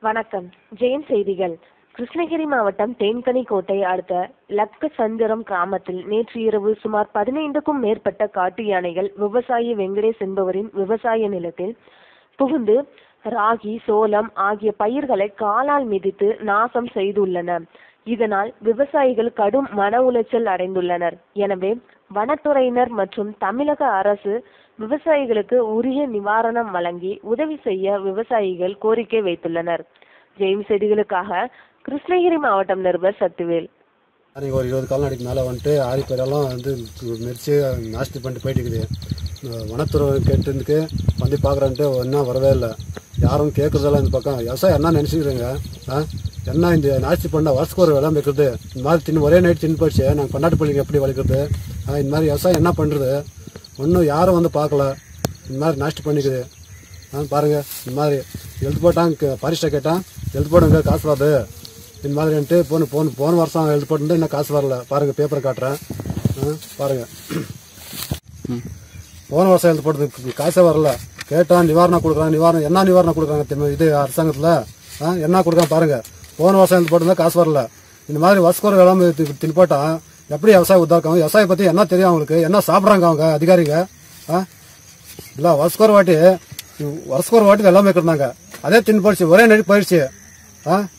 வணக்கம் ஜெயின் செய்திகள் கிருஷ்ணகிரி மாவட்டம் தேன்கனிக்கோட்டை அடுத்த லக்கசந்திரம் கிராமத்தில் நேற்று இரவு சுமார் பதினைந்துக்கும் மேற்பட்ட காட்டு யானைகள் விவசாயி வெங்கடேஷ் என்பவரின் விவசாய நிலத்தில் புகுந்து ராகி சோளம் ஆகிய பயிர்களை காலால் மிதித்து நாசம் செய்துள்ளன இதனால் விவசாயிகள் கடும் மன உளைச்சல் அடைந்துள்ளனர் எனவே வனத்துறையினர் மற்றும் தமிழக அரசு விவசாயிகளுக்கு உரிய நிவாரணம் வழங்கி உதவி செய்ய விவசாயிகள் கோரிக்கை வைத்துள்ளனர் ஜெயம் செய்திகளுக்காக கிருஷ்ணகிரி மாவட்டம் நிருபர் சத்துவேல் அன்றைக்கி ஒரு இருபது கால்நடைக்கு மேலே வந்துட்டு ஆரி பயிரெல்லாம் வந்து மெரிச்சு நாஸ்தி பண்ணிட்டு போயிட்டு இருக்குது இந்த வனத்துறை கேட்டுருக்கு வந்து பார்க்குறேன்ட்டு இன்னும் வரவே இல்லை யாரும் கேட்குறதெல்லாம் இந்த பக்கம் விவசாயம் என்ன நினச்சிக்கிறீங்க ஆ என்ன இந்த நாஸ்தி பண்ண வருஷத்துக்கு ஒரு விளம்பரம் வைக்கிறது இந்த மாதிரி தின்னு ஒரே நைட் தின்னு போயிடுச்சு நாங்கள் கொண்டாட்டு பள்ளிக்கு எப்படி வளர்க்குறது ஆ, இந்த மாதிரி விவசாயம் என்ன பண்ணுறது ஒன்றும் யாரும் வந்து பார்க்கல இந்த மாதிரி நாஸ்தி பண்ணிக்குது ஆ பாருங்கள் இந்த மாதிரி எழுத்து போட்டாங்க பரிசை கேட்டான் எழுத்து போடுங்க காசு வருது இந்த மாதிரின்ட்டு போன போன போன வருஷம் எழுதி போட்டு இன்னும் காசு வரல பாருங்க பேப்பரை காட்டுறேன் ஆ, பாருங்க போன வருஷம் எழுதி போட்டது காசே வரல கேட்டான் நிவாரணம் கொடுக்குறாங்க நிவாரணம் என்ன நிவாரணம் கொடுக்குறாங்க தெரியுமா இது அரசாங்கத்தில் ஆ, என்ன கொடுக்குறாங்க பாருங்க போன வருஷம் எழுதி போட்டிருந்தா காசு வரல இந்த மாதிரி வருஷம் ஒரு வேளாண் தின்போட்டான் எப்படி விவசாயம் உதாக்காங்க விவசாயம் பற்றி என்ன தெரியும் அவங்களுக்கு என்ன சாப்பிட்றாங்க அவங்க அதிகாரிங்க ஆ இல்லை வருஷம் ஒரு வாட்டி வருஷம் ஒரு வாட்டி வெள்ளாமை வைக்கிறாங்க அதே தின்னு போயிடுச்சு ஒரே நடி போயிடுச்சு ஆ